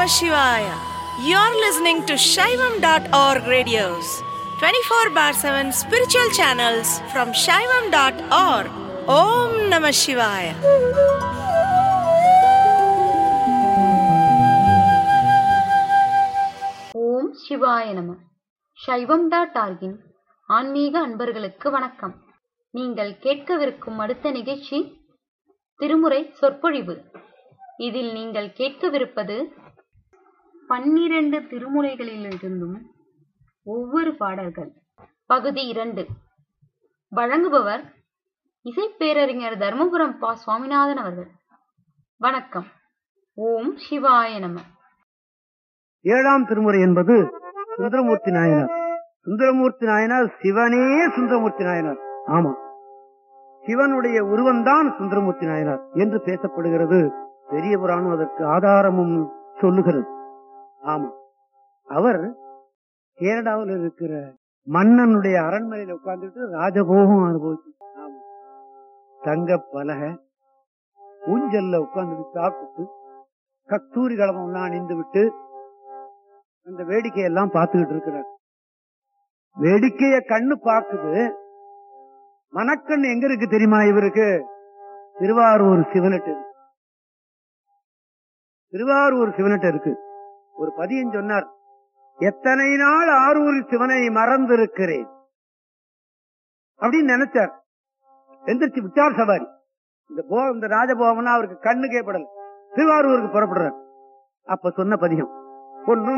Namah Shivaya. You're listening to Shaivam.org radios, 24 bar 7 spiritual channels from Shaivam.org. Om Namah Shivaya. ஓம் சிவாய நம சைவம் dot ஆர்கின் ஆன்மீக அன்பர்களுக்கு வணக்கம் நீங்கள் கேட்கவிருக்கும் அடுத்த நிகழ்ச்சி திருமுறை சொற்பொழிவு இதில் நீங்கள் கேட்கவிருப்பது பன்னிரண்டு திருமுறைகளிலிருந்தும் ஒவ்வொரு பாடல்கள் பகுதி இரண்டு வழங்குபவர் இசைப்பேரறிஞர் தர்மபுரம் பா சுவாமிநாதன் அவர்கள் வணக்கம் ஓம் சிவாய நம ஏழாம் திருமுறை என்பது சுந்தரமூர்த்தி நாயனார் சுந்தரமூர்த்தி நாயனார் சிவனே சுந்தரமூர்த்தி நாயனார் ஆமா சிவனுடைய உருவம்தான் சுந்தரமூர்த்தி நாயனார் என்று பேசப்படுகிறது பெரிய புராணம் அதற்கு ஆதாரமும் சொல்லுகிறது ஆமா அவர் கேரளாவில் இருக்கிற மன்னனுடைய அரண்மனையில உட்கார்ந்துட்டு ராஜபோகம் அனுபவிச்சு ஆமா தங்க பலகை ஊஞ்சல்ல உட்கார்ந்துட்டு சாப்பிட்டு கஸ்தூரி கலமம் எல்லாம் அணிந்து விட்டு அந்த வேடிக்கையெல்லாம் பார்த்துக்கிட்டு இருக்கிறார் வேடிக்கைய கண்ணு பார்க்குது மனக்கண் எங்க இருக்கு தெரியுமா இவருக்கு திருவாரூர் சிவனட்டு இருக்கு. திருவாரூர் சிவனட்டு இருக்கு ஒரு பதியம் சொன்னார் எத்தனை நாள் ஆரூர் சிவனை மறந்திருக்கிறேன் அப்படின்னு நினைச்சார் எந்திரிச்சு விட்டார் சவாரி இந்த போ இந்த ராஜபோகம்னா அவருக்கு கண்ணுக்கே படல திருவாரூருக்கு புறப்படுறார் அப்ப சொன்ன பதியம் பொன்னும்